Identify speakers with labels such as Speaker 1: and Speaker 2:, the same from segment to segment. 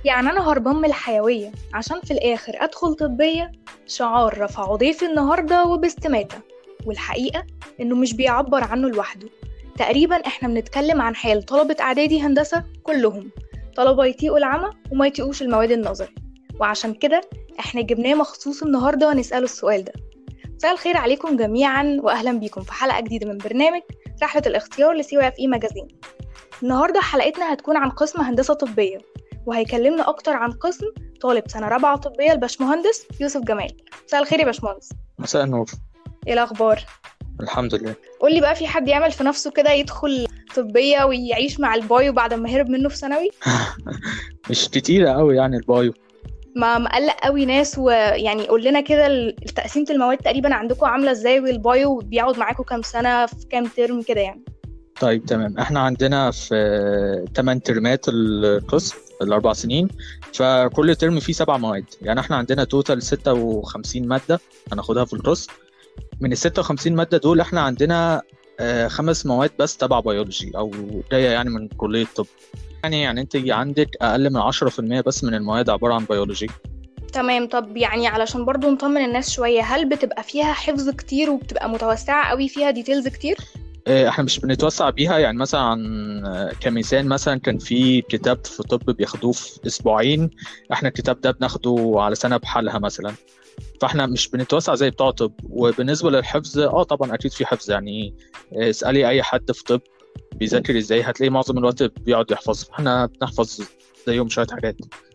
Speaker 1: يعني أنا هربان من الحيوية عشان في الآخر أدخل طبية شعار رفعه ضيفي النهاردة وباستماتة والحقيقة إنه مش بيعبر عنه لوحده تقريبا إحنا بنتكلم عن حال طلبة إعدادي هندسة كلهم طلبة يطيقوا العمى وما يطيقوش المواد النظري وعشان كده إحنا جبناه مخصوص النهاردة نسأله السؤال ده مساء الخير عليكم جميعا وأهلا بيكم في حلقة جديدة من برنامج رحلة الاختيار لسي اف اي ماجازين النهاردة حلقتنا هتكون عن قسم هندسة طبية وهيكلمنا أكتر عن قسم طالب سنة رابعة طبية الباشمهندس يوسف جمال مساء الخير يا باشمهندس
Speaker 2: مساء النور
Speaker 1: ايه الأخبار؟
Speaker 2: الحمد لله
Speaker 1: قولي بقى في حد يعمل في نفسه كده يدخل طبية ويعيش مع البايو بعد ما هرب منه في ثانوي
Speaker 2: مش كتيرة قوي يعني البايو
Speaker 1: ما مقلق قوي ناس ويعني قول لنا كده تقسيمة المواد تقريبا عندكم عاملة ازاي والبايو بيقعد معاكم كام سنة في كام ترم كده يعني
Speaker 2: طيب تمام احنا عندنا في 8 ترمات القسم الاربع سنين فكل ترم فيه سبع مواد يعني احنا عندنا توتال 56 ماده هناخدها في القسم من ال 56 ماده دول احنا عندنا آه، خمس مواد بس تبع بيولوجي او جايه يعني من كليه الطب يعني يعني انت عندك اقل من 10% بس من المواد عباره عن بيولوجي
Speaker 1: تمام طب يعني علشان برضو نطمن الناس شوية هل بتبقى فيها حفظ كتير وبتبقى متوسعة قوي فيها ديتيلز كتير؟
Speaker 2: آه، احنا مش بنتوسع بيها يعني مثلا آه، كمثال مثلا كان في كتاب في طب بياخدوه في اسبوعين احنا الكتاب ده بناخده على سنه بحالها مثلا فاحنا مش بنتوسع زي بتوع طب وبالنسبه للحفظ اه طبعا اكيد في حفظ يعني آه، اسالي اي حد في طب بيذاكر ازاي هتلاقي معظم الوقت بيقعد يحفظ احنا بنحفظ زيهم شويه حاجات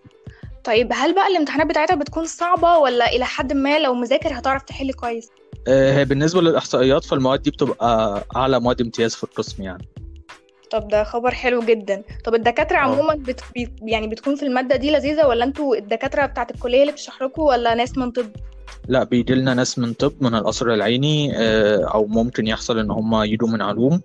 Speaker 1: طيب هل بقى الامتحانات بتاعتها بتكون صعبة ولا إلى حد ما لو مذاكر هتعرف تحل كويس؟
Speaker 2: هي بالنسبه للاحصائيات فالمواد دي بتبقى اعلى مواد امتياز في القسم يعني
Speaker 1: طب ده خبر حلو جدا طب الدكاترة عموما بت... يعني بتكون في المادة دي لذيذة ولا انتوا الدكاترة بتاعت الكلية اللي بتشرح لكم ولا ناس من طب؟
Speaker 2: لا بيجي لنا ناس من طب من القصر العيني او ممكن يحصل ان هم يجوا من علوم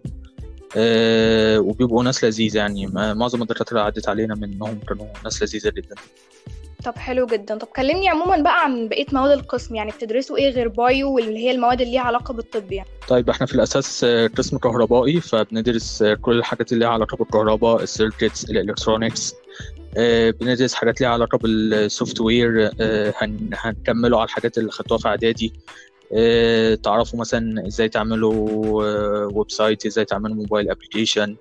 Speaker 2: وبيبقوا ناس لذيذة يعني معظم الدكاترة اللي عدت علينا منهم كانوا ناس لذيذة جدا
Speaker 1: طب حلو جدا طب كلمني عموما بقى عن بقيه مواد القسم يعني بتدرسوا ايه غير بايو واللي هي المواد اللي ليها علاقه بالطب يعني
Speaker 2: طيب احنا في الاساس قسم كهربائي فبندرس كل الحاجات اللي ليها علاقه بالكهرباء السيركتس الالكترونكس بندرس حاجات ليها علاقه بالسوفت وير هنكملوا على الحاجات اللي خدتوها في اعدادي تعرفوا مثلا ازاي تعملوا ويب سايت ازاي تعملوا موبايل ابلكيشن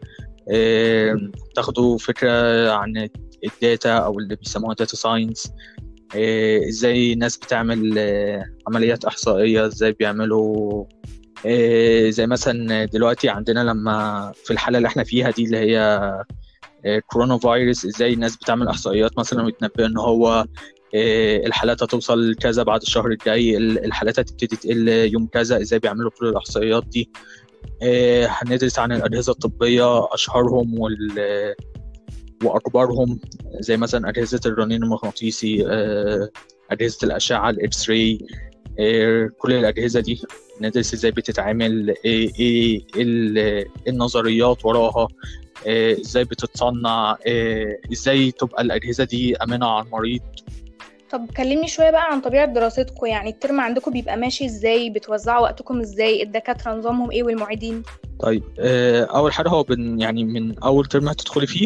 Speaker 2: تاخدوا فكره عن الداتا او اللي بيسموها داتا ساينس ازاي الناس بتعمل عمليات احصائيه ازاي بيعملوا زي مثلا دلوقتي عندنا لما في الحاله اللي احنا فيها دي اللي هي كورونا فيروس ازاي الناس بتعمل احصائيات مثلا ويتنبأ ان هو الحالات هتوصل كذا بعد الشهر الجاي الحالات هتبتدي تقل يوم كذا ازاي بيعملوا كل الاحصائيات دي هندرس عن الاجهزه الطبيه اشهرهم وال واكبرهم زي مثلا اجهزه الرنين المغناطيسي اجهزه الاشعه الاكس راي كل الاجهزه دي ندرس ازاي بتتعامل ايه ايه النظريات وراها ازاي بتتصنع ازاي تبقى الاجهزه دي امنه على المريض
Speaker 1: طب كلمني شويه بقى عن طبيعه دراستكم يعني الترم عندكم بيبقى ماشي ازاي بتوزعوا وقتكم ازاي الدكاتره نظامهم ايه والمعيدين
Speaker 2: طيب اول حاجه هو بن يعني من اول ترم هتدخلي فيه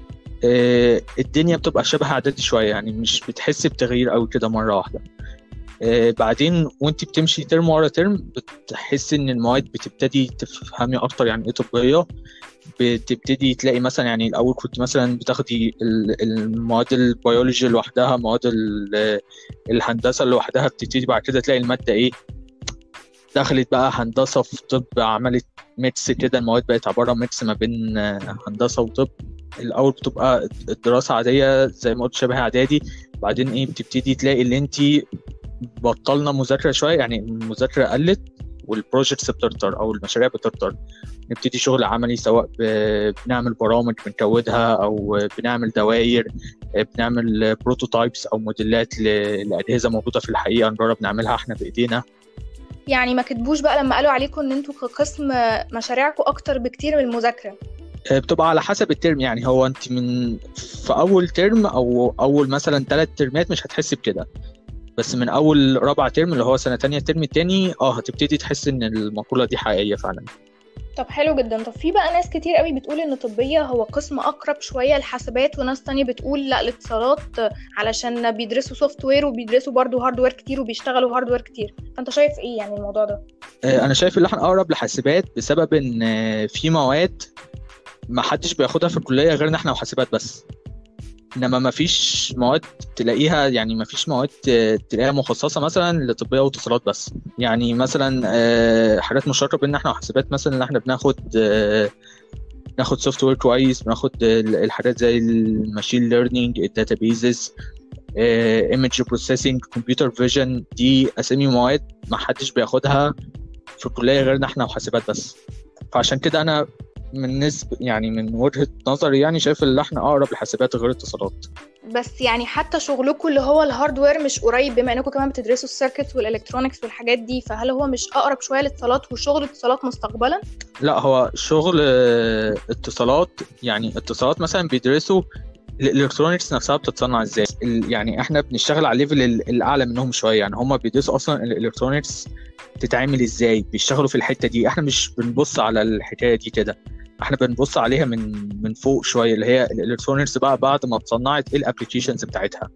Speaker 2: الدنيا بتبقى شبه اعدادي شويه يعني مش بتحسي بتغيير قوي كده مره واحده بعدين وانت بتمشي ترم ورا ترم بتحسي ان المواد بتبتدي تفهمي اكتر يعني ايه طبيه بتبتدي تلاقي مثلا يعني الاول كنت مثلا بتاخدي المواد البيولوجي لوحدها مواد الهندسه لوحدها بتبتدي بعد كده تلاقي الماده ايه دخلت بقى هندسه في طب عملت ميكس كده المواد بقت عباره ميكس ما بين هندسه وطب الاول بتبقى الدراسه عاديه زي ما قلت شبه اعدادي بعدين ايه بتبتدي تلاقي اللي انت بطلنا مذاكره شويه يعني المذاكره قلت والبروجكتس بتكتر او المشاريع بتكتر نبتدي شغل عملي سواء بنعمل برامج بنكودها او بنعمل دوائر بنعمل بروتوتايبس او موديلات لاجهزه موجوده في الحقيقه نجرب نعملها احنا بايدينا
Speaker 1: يعني ما كتبوش بقى لما قالوا عليكم ان انتوا كقسم مشاريعكم اكتر بكتير من المذاكره
Speaker 2: بتبقى على حسب الترم يعني هو انت من في اول ترم او اول مثلا ثلاث ترمات مش هتحسي بكده بس من اول رابع ترم اللي هو سنه تانية الترم التاني اه هتبتدي تحس ان المقوله دي حقيقيه فعلا
Speaker 1: طب حلو جدا طب في بقى ناس كتير قوي بتقول ان طبية هو قسم اقرب شوية لحاسبات وناس تانية بتقول لا الاتصالات علشان بيدرسوا سوفت وير وبيدرسوا برضو هاردوير كتير وبيشتغلوا هاردوير كتير فانت شايف ايه يعني الموضوع ده
Speaker 2: آه، انا شايف ان احنا اقرب لحاسبات بسبب ان آه، في مواد ما حدش بياخدها في الكليه غيرنا احنا وحاسبات بس انما ما فيش مواد تلاقيها يعني ما فيش مواد آه، تلاقيها مخصصه مثلا لطبيه واتصالات بس يعني مثلا آه، حاجات مشتركه بين احنا وحاسبات مثلا ان احنا بناخد آه، ناخد سوفت وير كويس بناخد ال- الحاجات زي الماشين ليرنينج الداتابيزز ايمج بروسيسنج كمبيوتر فيجن دي اسامي مواد ما حدش بياخدها في الكليه غيرنا احنا وحاسبات بس فعشان كده انا من نسبة يعني من وجهة نظري يعني شايف ان احنا اقرب لحاسبات غير اتصالات
Speaker 1: بس يعني حتى شغلكم اللي هو الهاردوير مش قريب بما انكم كمان بتدرسوا السيركت والالكترونكس والحاجات دي فهل هو مش اقرب شويه للاتصالات وشغل اتصالات مستقبلا
Speaker 2: لا هو شغل آه، اتصالات يعني اتصالات مثلا بيدرسوا الالكترونيكس نفسها بتتصنع ازاي ال- يعني احنا بنشتغل على الليفل ال- الاعلى منهم شويه يعني هم بيدرسوا اصلا الالكترونيكس تتعمل ازاي بيشتغلوا في الحته دي احنا مش بنبص على الحكايه دي كده احنا بنبص عليها من من فوق شويه اللي هي الالكترونيكس بقى بعد ما اتصنعت ايه الابلكيشنز بتاعتها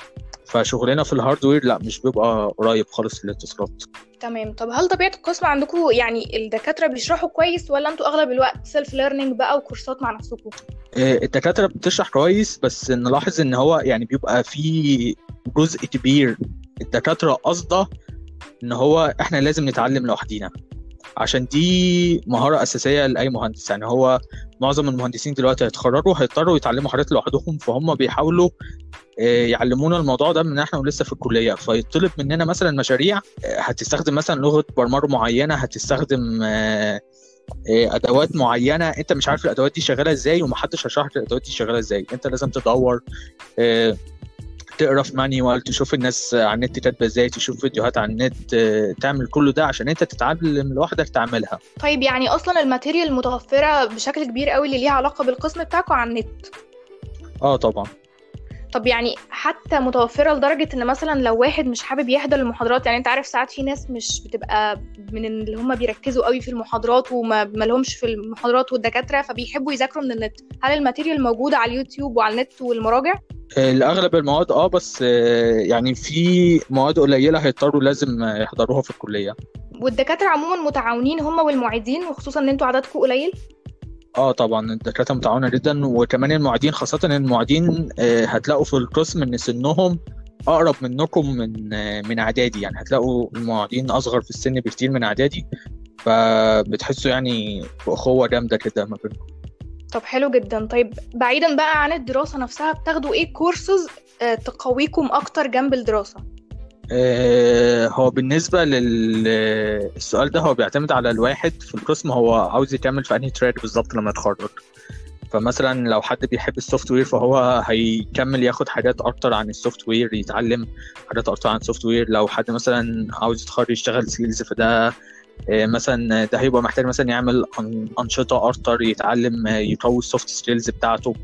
Speaker 2: فشغلنا في الهاردوير لا مش بيبقى قريب خالص للاتصالات
Speaker 1: تمام طب هل طبيعه القسم عندكم يعني الدكاتره بيشرحوا كويس ولا انتوا اغلب الوقت سيلف ليرنينج بقى وكورسات مع نفسكم
Speaker 2: آه، الدكاترة بتشرح كويس بس نلاحظ ان هو يعني بيبقى في جزء كبير الدكاترة قصده ان هو احنا لازم نتعلم لوحدينا عشان دي مهارة أساسية لأي مهندس يعني هو معظم المهندسين دلوقتي هيتخرجوا هيضطروا يتعلموا حاجات لوحدهم فهم بيحاولوا آه، يعلمونا الموضوع ده من احنا ولسه في الكلية فيطلب مننا مثلا مشاريع آه، هتستخدم مثلا لغة برمجة معينة هتستخدم آه، آه، ادوات معينه انت مش عارف الادوات دي شغاله ازاي ومحدش هيشرح لك الادوات دي شغاله ازاي انت لازم تدور آه، تقرا في مانيوال تشوف الناس على النت كاتبه ازاي تشوف فيديوهات على النت آه، تعمل كل ده عشان انت تتعلم لوحدك تعملها
Speaker 1: طيب يعني اصلا الماتيريال متوفره بشكل كبير قوي اللي ليها علاقه بالقسم بتاعكم على النت
Speaker 2: اه طبعا
Speaker 1: طب يعني حتى متوفرة لدرجة ان مثلا لو واحد مش حابب يحضر المحاضرات يعني انت عارف ساعات في ناس مش بتبقى من اللي هم بيركزوا قوي في المحاضرات وما مالهمش في المحاضرات والدكاترة فبيحبوا يذاكروا من النت هل الماتيريال موجودة على اليوتيوب وعلى النت والمراجع؟
Speaker 2: آه، لاغلب المواد اه بس آه، يعني في مواد قليله هيضطروا لازم آه، يحضروها في الكليه
Speaker 1: والدكاترة عموما متعاونين هم والمعيدين وخصوصا ان انتوا عددكم قليل
Speaker 2: اه طبعا الدكاتره متعاونه جدا وكمان المعيدين خاصه المعيدين آه، هتلاقوا في القسم ان سنهم اقرب منكم من آه، من اعدادي يعني هتلاقوا المعيدين اصغر في السن بكتير من اعدادي فبتحسوا يعني باخوه جامده كده ما بينكم
Speaker 1: طب حلو جدا طيب بعيدا بقى عن الدراسة نفسها بتاخدوا ايه كورسز تقويكم اكتر جنب الدراسة؟
Speaker 2: آه، هو بالنسبة للسؤال ده هو بيعتمد على الواحد في القسم هو عاوز يكمل في انهي تراك بالظبط لما يتخرج فمثلا لو حد بيحب السوفت وير فهو هيكمل ياخد حاجات اكتر عن السوفت وير يتعلم حاجات اكتر عن السوفت وير لو حد مثلا عاوز يتخرج يشتغل سيلز فده آه، مثلا ده هيبقى محتاج مثلا يعمل أن- أنشطة أكتر يتعلم آه، يقوي السوفت سكيلز بتاعته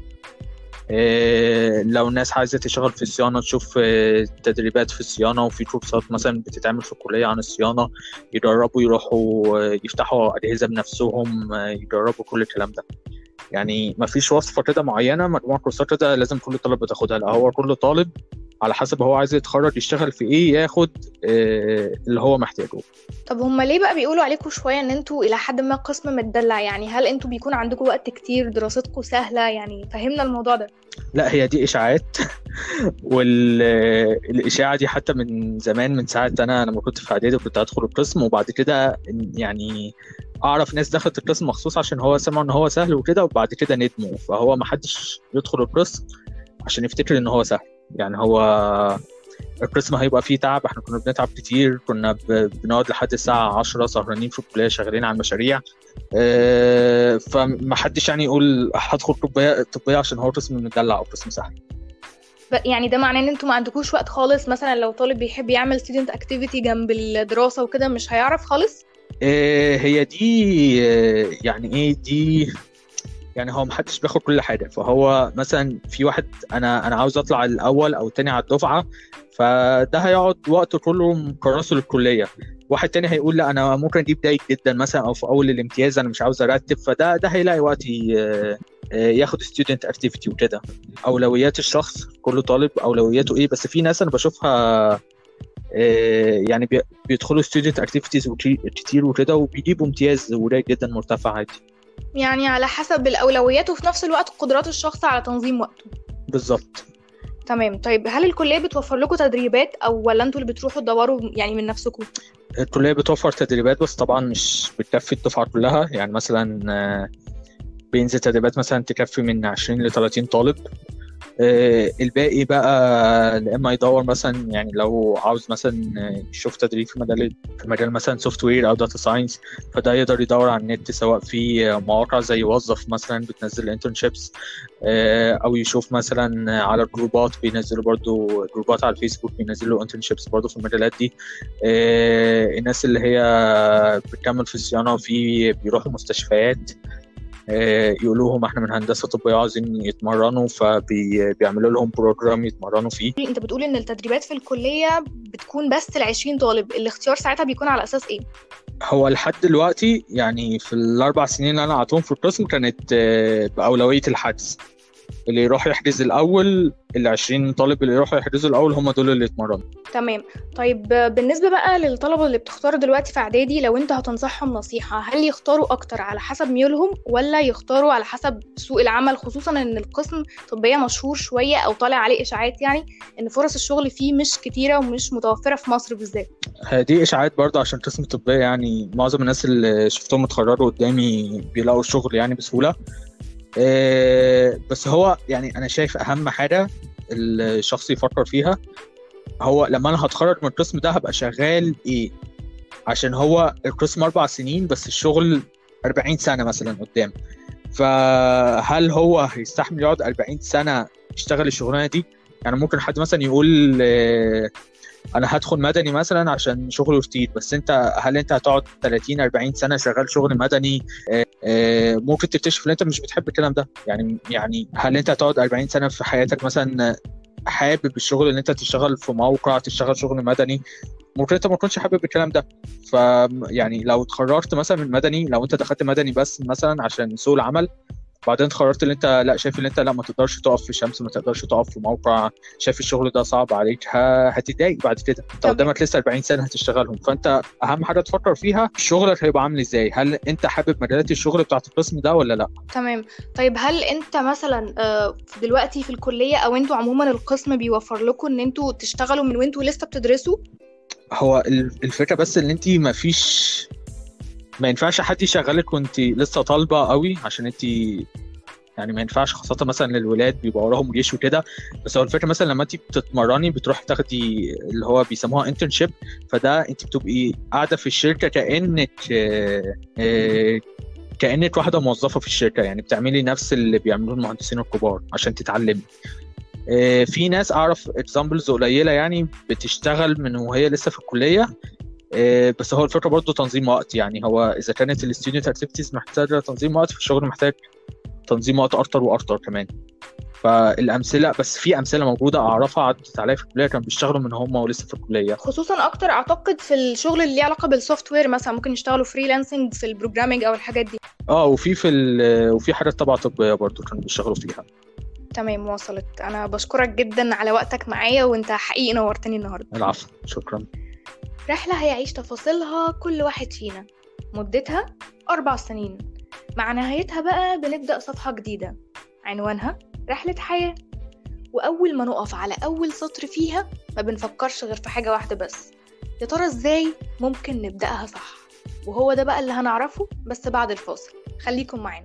Speaker 2: آه، لو الناس عايزة تشتغل في الصيانة تشوف آه، تدريبات في الصيانة وفي كورسات مثلا بتتعمل في الكلية عن الصيانة يجربوا يروحوا آه، يفتحوا أجهزة بنفسهم آه، يجربوا كل الكلام ده يعني مفيش وصفة كده معينة مجموعة كورسات كده لازم كل طالب بتاخدها لا هو كل طالب على حسب هو عايز يتخرج يشتغل في ايه ياخد آه، اللي هو محتاجه
Speaker 1: طب هما ليه بقى بيقولوا عليكم شوية ان انتوا الى حد ما قسم متدلع يعني هل انتوا بيكون عندكم وقت كتير دراستكم سهلة يعني فهمنا الموضوع ده
Speaker 2: لا هي دي اشاعات والاشاعه دي حتى من زمان من ساعه انا لما كنت في اعدادي كنت هدخل القسم وبعد كده يعني اعرف ناس دخلت القسم مخصوص عشان هو سمعوا ان هو سهل وكده وبعد كده ندموا فهو ما حدش يدخل القسم عشان يفتكر ان هو سهل يعني هو القسم هيبقى فيه تعب احنا كنا بنتعب كتير كنا ب- بنقعد لحد الساعة 10 سهرانين في الكلية شغالين على المشاريع اه، فما حدش يعني يقول هدخل طبية طبية عشان هو قسم مدلع او قسم سهل
Speaker 1: ب- يعني ده معناه ان انتوا ما عندكوش وقت خالص مثلا لو طالب بيحب يعمل student activity جنب الدراسة وكده مش هيعرف خالص
Speaker 2: آه، هي دي آه، يعني ايه دي يعني هو محدش بياخد كل حاجه فهو مثلا في واحد انا انا عاوز اطلع الاول او التاني على الدفعه فده هيقعد وقته كله مكرسه للكليه واحد تاني هيقول لا انا ممكن اجيب دايت جدا مثلا او في اول الامتياز انا مش عاوز ارتب فده ده هيلاقي وقت ي- ياخد ستودنت اكتيفيتي وكده اولويات الشخص كل طالب اولوياته ايه بس في ناس انا بشوفها آه، يعني بي- بيدخلوا ستودنت اكتيفيتيز كتير وكده وبيجيبوا امتياز وقليل جدا مرتفع عادي
Speaker 1: يعني على حسب الأولويات وفي نفس الوقت قدرات الشخص على تنظيم وقته
Speaker 2: بالظبط
Speaker 1: تمام طيب هل الكلية بتوفر لكم تدريبات أو ولا انتوا اللي بتروحوا تدوروا يعني من نفسكم؟
Speaker 2: الكلية بتوفر تدريبات بس طبعا مش بتكفي الدفعة كلها يعني مثلا آه، بينزل تدريبات مثلا تكفي من 20 ل 30 طالب آه، الباقي بقى يا اما يدور مثلا يعني لو عاوز مثلا آه، يشوف تدريب في مجال في مجال مثلا سوفت وير او داتا ساينس فده يقدر يدور على النت سواء في مواقع زي وظف مثلا بتنزل انترنشيبس او يشوف مثلا على الجروبات بينزلوا برضو جروبات على الفيسبوك بينزلوا انترنشيبس برضو في المجالات دي آه، الناس اللي هي بتكمل في الصيانه وفي بيروحوا مستشفيات آه، يقولوا لهم احنا من هندسه طبيه عايزين يتمرنوا فبيعملوا لهم بروجرام يتمرنوا فيه
Speaker 1: انت بتقول ان التدريبات في الكلية بتكون بس ل 20 طالب الاختيار ساعتها بيكون على أساس ايه؟
Speaker 2: هو لحد دلوقتي يعني في الاربع سنين اللي انا قعدتهم في القسم كانت آه، باولويه الحجز اللي يروح يحجز الاول ال 20 طالب اللي يروحوا يحجزوا الاول هم دول اللي يتمرنوا
Speaker 1: تمام طيب بالنسبة بقى للطلبة اللي بتختاروا دلوقتي في إعدادي لو أنت هتنصحهم نصيحة هل يختاروا أكتر على حسب ميولهم ولا يختاروا على حسب سوق العمل خصوصا إن القسم طبية مشهور شوية أو طالع عليه إشاعات يعني إن فرص الشغل فيه مش كتيرة ومش متوفرة في مصر بالذات
Speaker 2: آه، دي اشاعات برضه عشان قسم طبيه يعني معظم الناس اللي شفتهم اتخرجوا قدامي بيلاقوا الشغل يعني بسهوله آه، بس هو يعني انا شايف اهم حاجه الشخص يفكر فيها هو لما انا هتخرج من القسم ده هبقى شغال ايه عشان هو القسم اربع سنين بس الشغل 40 سنه مثلا قدام فهل هو هيستحمل يقعد 40 سنه يشتغل الشغلانه دي يعني ممكن حد مثلا يقول آه، انا هدخل مدني مثلا عشان شغله كتير بس انت هل انت هتقعد 30 40 سنه شغال شغل مدني آه، آه، ممكن تكتشف ان انت مش بتحب الكلام ده يعني يعني هل انت هتقعد 40 سنه في حياتك مثلا حابب الشغل ان انت تشتغل في موقع تشتغل شغل مدني ممكن انت ما تكونش حابب الكلام ده ف يعني لو اتخرجت مثلا من مدني لو انت دخلت مدني بس مثلا عشان سوق العمل بعدين قررت ان انت لا شايف ان انت لا ما تقدرش تقف في الشمس ما تقدرش تقف في موقع شايف الشغل ده صعب عليك ه- هتتضايق بعد كده انت
Speaker 1: تمام.
Speaker 2: قدامك لسه 40 سنه هتشتغلهم فانت اهم حاجه تفكر فيها شغلك هيبقى عامل ازاي هل انت حابب مجالات الشغل بتاعت القسم ده ولا لا
Speaker 1: تمام طيب هل أنت مثلا آه، دلوقتي في الكلية أو أنتوا عموما القسم بيوفر لكم إن أنتوا تشتغلوا من وأنتوا لسه بتدرسوا
Speaker 2: هو ال- الفكره بس ان انت ما فيش ما ينفعش حد يشغلك وانت لسه طالبه قوي عشان انت يعني ما ينفعش خاصه مثلا للولاد بيبقى وراهم جيش وكده بس هو الفكره مثلا لما انت بتتمرني بتروحي تاخدي اللي هو بيسموها انترنشيب فده انت بتبقي قاعده في الشركه كانك آه، آه، كانك واحده موظفه في الشركه يعني بتعملي نفس اللي بيعملوه المهندسين الكبار عشان تتعلمي آه، في ناس اعرف اكزامبلز قليله يعني بتشتغل من وهي لسه في الكليه آه، بس هو الفكره برضه تنظيم وقت يعني هو اذا كانت الستودنت اكتيفيتيز محتاجه تنظيم وقت فالشغل محتاج تنظيم وقت اكتر واكتر كمان فالامثله بس في امثله موجوده اعرفها عدت عليا في الكليه كانوا بيشتغلوا من هم ولسه في الكليه
Speaker 1: خصوصا أكتر أعتقد في الشغل اللي ليه علاقة بالسوفت وير مثلا ممكن يشتغلوا فريلانسنج في البروجرامينج أو الحاجات دي
Speaker 2: اه وفي في ال- وفي حاجات تبع طبيه برضه كانوا بيشتغلوا فيها
Speaker 1: تمام وصلت أنا بشكرك جدا على وقتك معايا وأنت حقيقي نورتني النهاردة
Speaker 2: العفو شكرا
Speaker 1: رحلة هيعيش تفاصيلها كل واحد فينا مدتها أربع سنين مع نهايتها بقى بنبدأ صفحة جديدة عنوانها رحلة حياة وأول ما نقف على أول سطر فيها ما بنفكرش غير في حاجة واحدة بس يا ترى إزاي ممكن نبدأها صح وهو ده بقى اللي هنعرفه بس بعد الفاصل خليكم معانا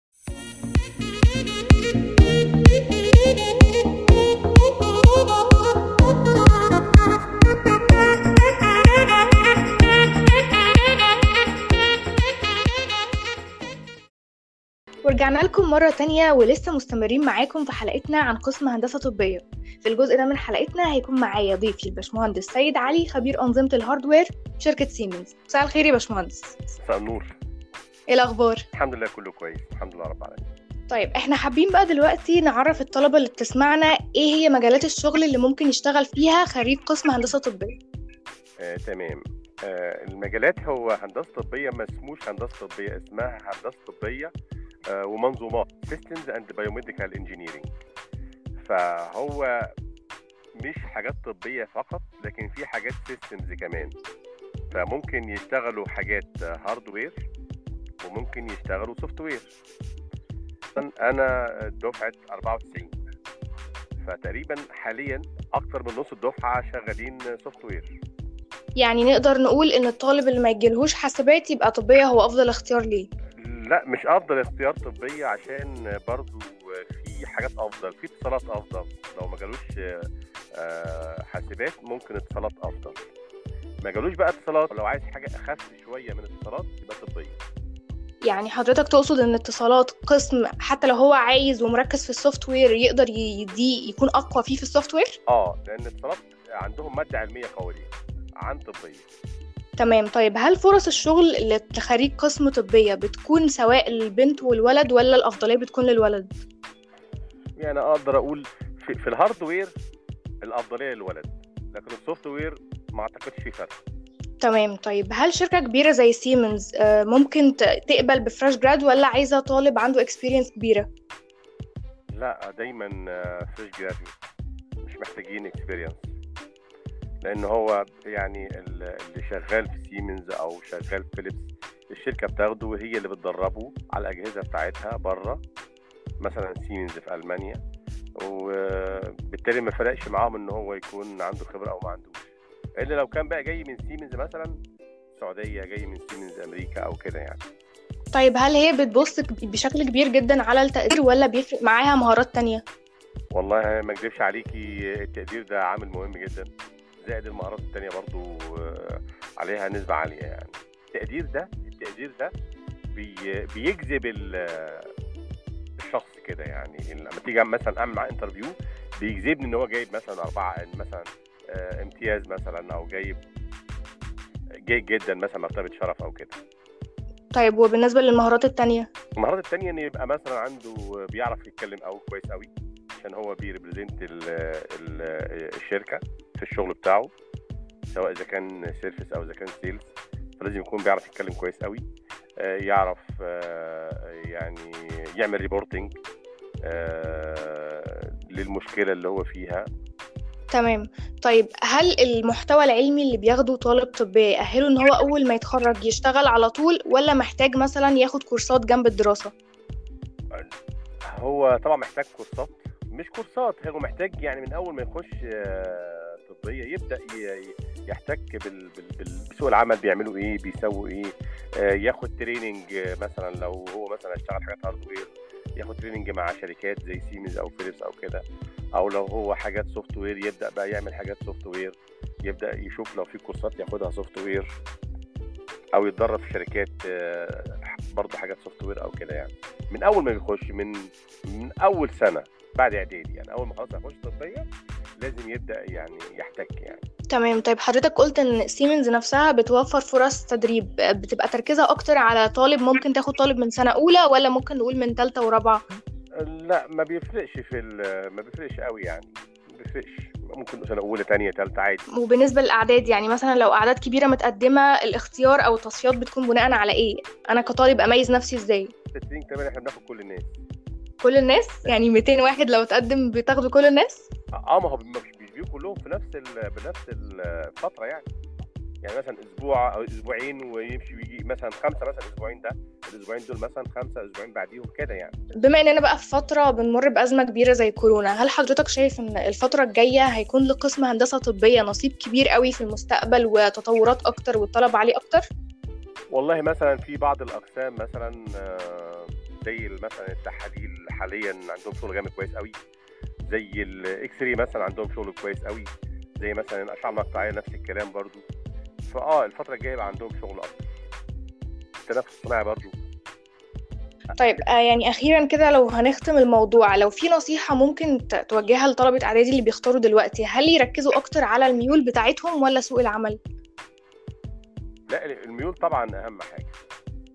Speaker 1: ورجعنا لكم مرة تانية ولسه مستمرين معاكم في حلقتنا عن قسم هندسة طبية في الجزء ده من حلقتنا هيكون معايا ضيفي الباشمهندس سيد علي خبير أنظمة الهاردوير شركة سيمنز مساء الخير يا باشمهندس
Speaker 3: مساء النور
Speaker 1: ايه الأخبار؟
Speaker 3: الحمد لله كله كويس الحمد لله رب العالمين
Speaker 1: طيب احنا حابين بقى دلوقتي نعرف الطلبة اللي بتسمعنا ايه هي مجالات الشغل اللي ممكن يشتغل فيها خريج قسم هندسة طبية
Speaker 3: آه، تمام آه، المجالات هو هندسة طبية ما اسموش هندسة طبية اسمها هندسة طبية آه، ومنظومات Systems and Biomedical Engineering فهو مش حاجات طبية فقط لكن في حاجات سيستمز كمان فممكن يشتغلوا حاجات هاردوير وممكن يشتغلوا سوفت وير انا دفعة 94 فتقريبا حاليا اكتر من نص الدفعة شغالين سوفت وير
Speaker 1: يعني نقدر نقول ان الطالب اللي ما يجيلهوش حاسبات يبقى طبية هو افضل اختيار ليه
Speaker 3: لا مش افضل اختيار طبية عشان برضو في حاجات افضل في اتصالات افضل لو ما جالوش آه، حاسبات ممكن اتصالات افضل ما جالوش بقى اتصالات لو عايز حاجة اخف شوية من اتصالات يبقى طبية
Speaker 1: يعني حضرتك تقصد ان اتصالات قسم حتى لو هو عايز ومركز في السوفت وير يقدر يديه يكون اقوى فيه في السوفت وير
Speaker 3: اه لان اتصالات عندهم مادة علمية قوية عن طبية
Speaker 1: تمام طيب هل فرص الشغل اللي لخريج قسم طبية بتكون سواء للبنت والولد ولا الأفضلية بتكون للولد؟
Speaker 3: يعني اقدر اقول في, في الهاردوير الافضليه للولد لكن السوفت وير ما اعتقدش في فرق
Speaker 1: تمام طيب هل شركة كبيرة زي سيمنز آه، ممكن ت- تقبل بفريش جراد ولا عايزة طالب عنده اكسبيرينس كبيرة؟
Speaker 3: لا دايما فريش جراديويت مش محتاجين اكسبيرينس لان هو يعني ال- اللي شغال في سيمنز او شغال في فيليبس الشركه بتاخده وهي اللي بتدربه على الاجهزه بتاعتها بره مثلا سيمنز في المانيا وبالتالي ما فرقش معاهم ان هو يكون عنده خبره او ما عندوش الا لو كان بقى جاي من سيمنز مثلا السعوديه جاي من سيمنز امريكا او كده يعني
Speaker 1: طيب هل هي بتبص ك- بشكل كبير جدا على التقدير ولا بيفرق معاها مهارات تانية؟
Speaker 3: والله ما اكذبش عليكي التقدير ده عامل مهم جدا زائد المهارات التانية برضو آه، عليها نسبة عالية يعني التقدير ده التقدير ده بي بيجذب ال- الشخص كده يعني لما تيجي مثلا اعمل معاه انترفيو بيجذبني ان هو جايب مثلا أربعة مثلا آه، امتياز مثلا او جايب جيد جدا مثلا مرتبة شرف او كده
Speaker 1: طيب وبالنسبة للمهارات التانية؟
Speaker 3: المهارات التانية ان يبقى مثلا عنده بيعرف يتكلم او كويس قوي عشان هو بيريبريزنت الشركة في الشغل بتاعه سواء اذا كان سيرفيس او اذا كان سيلز فلازم يكون بيعرف يتكلم كويس قوي آه، يعرف آه، يعني يعمل ريبورتنج للمشكلة اللي هو فيها
Speaker 1: تمام طيب هل المحتوى العلمي اللي بياخده طالب طبية يأهله ان هو اول ما يتخرج يشتغل على طول ولا محتاج مثلا ياخد كورسات جنب الدراسة؟
Speaker 3: هو طبعا محتاج كورسات مش كورسات هو محتاج يعني من اول ما يخش آه، طبيه يبدا ي- ي- يحتك بال- بال- بال- بسوق العمل بيعملوا ايه بيسووا ايه آه، ياخد تريننج آه، مثلا لو هو مثلا اشتغل حاجات هاردوير ياخد تريننج مع شركات زي سيمنز او فيليبس او كده او لو هو حاجات سوفت وير يبدا بقى يعمل حاجات سوفت وير يبدا يشوف لو في كورسات ياخدها سوفت وير او يتدرب في شركات آه، برضه حاجات سوفت وير او كده يعني من اول ما بيخش من من اول سنه بعد اعدادي يعني اول ما خلاص هيخش طبيه لازم يبدا يعني يحتك يعني
Speaker 1: تمام طيب حضرتك قلت ان سيمنز نفسها بتوفر فرص تدريب بتبقى تركيزها اكتر على طالب ممكن تاخد طالب من سنة اولى ولا ممكن نقول من تالتة ورابعة
Speaker 3: لا ما بيفرقش في ال- ما بيفرقش قوي يعني ما بيفرقش ممكن سنه اولى ثانيه ثالثه عادي
Speaker 1: وبالنسبة للأعداد يعني مثلا لو أعداد كبيرة متقدمة الاختيار أو التصفيات بتكون بناء على إيه؟ أنا كطالب أميز نفسي إزاي؟
Speaker 3: التريننج كمان احنا بناخد كل الناس
Speaker 1: كل الناس يعني 200 واحد لو تقدم بتاخدوا كل الناس؟
Speaker 3: اه ما هو ما مش مش بيجوا كلهم في نفس ال... بنفس الفتره يعني يعني مثلا اسبوع او اسبوعين ويمشي ويجي مثلا خمسه مثلا اسبوعين ده الاسبوعين دول مثلا خمسه اسبوعين بعديهم كده يعني
Speaker 1: بما إننا بقى في فترة بنمر بأزمة كبيرة زي كورونا هل حضرتك شايف إن الفترة الجاية هيكون لقسم هندسة طبية نصيب كبير قوي في المستقبل وتطورات أكتر والطلب عليه أكتر؟
Speaker 3: والله مثلا في بعض الاقسام مثلا آه، زي مثلا التحاليل حاليا عندهم شغل جامد كويس قوي زي الاكس راي مثلا عندهم شغل كويس قوي زي مثلا الاشعه المقطعيه نفس الكلام برضو فاه الفتره الجايه يبقى عندهم شغل اكتر التنفس الصناعي برضو
Speaker 1: طيب آه يعني أخيرا كده لو هنختم الموضوع لو في نصيحة ممكن ت- توجهها لطلبة إعدادي اللي بيختاروا دلوقتي هل يركزوا أكتر على الميول بتاعتهم ولا سوق العمل؟
Speaker 3: لا الميول طبعا اهم حاجه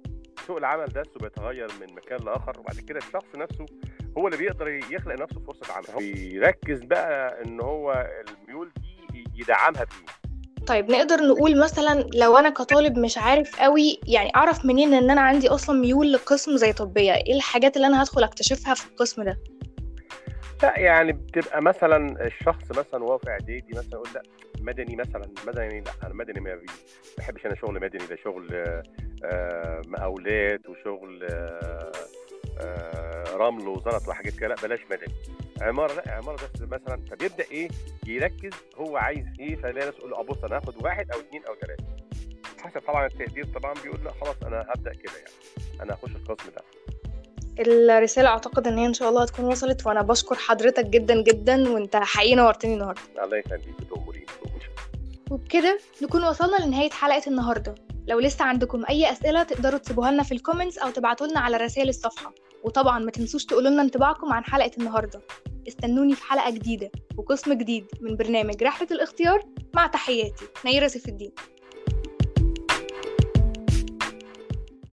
Speaker 3: سوق العمل ده بيتغير من مكان لاخر وبعد كده الشخص نفسه هو اللي بيقدر يخلق لنفسه فرصه عمل هو يركز بقى ان هو الميول دي يدعمها بايه
Speaker 1: طيب نقدر نقول مثلا لو انا كطالب مش عارف قوي يعني اعرف منين ان انا عندي اصلا ميول لقسم زي طبيه ايه الحاجات اللي انا هدخل اكتشفها في القسم ده
Speaker 3: لا يعني بتبقى مثلا الشخص مثلا وهو في اعدادي مثلا يقول لا مدني مثلا مدني لا انا مدني ما بحبش انا شغل مدني ده شغل آه مقاولات وشغل آه آه رمل وزلط وحاجات كده لا بلاش مدني عماره لا عماره بس مثلا فبيبدا ايه يركز هو عايز ايه فلاقي ناس يقول له بص انا هاخد واحد او اثنين او ثلاثه حسب طبعا التقدير طبعا بيقول لا خلاص انا هبدا كده يعني انا هخش القسم ده
Speaker 1: الرسالة أعتقد إن هي إن شاء الله هتكون وصلت وأنا بشكر حضرتك جدا جدا وأنت حقيقي نورتني النهاردة
Speaker 3: الله يخليك بتأمرين
Speaker 1: وبكده نكون وصلنا لنهاية حلقة النهاردة لو لسه عندكم أي أسئلة تقدروا تسيبوها لنا في الكومنتس أو تبعتوا لنا على رسائل الصفحة وطبعا ما تنسوش تقولوا لنا انطباعكم عن حلقة النهاردة استنوني في حلقة جديدة وقسم جديد من برنامج رحلة الاختيار مع تحياتي نيرة سيف الدين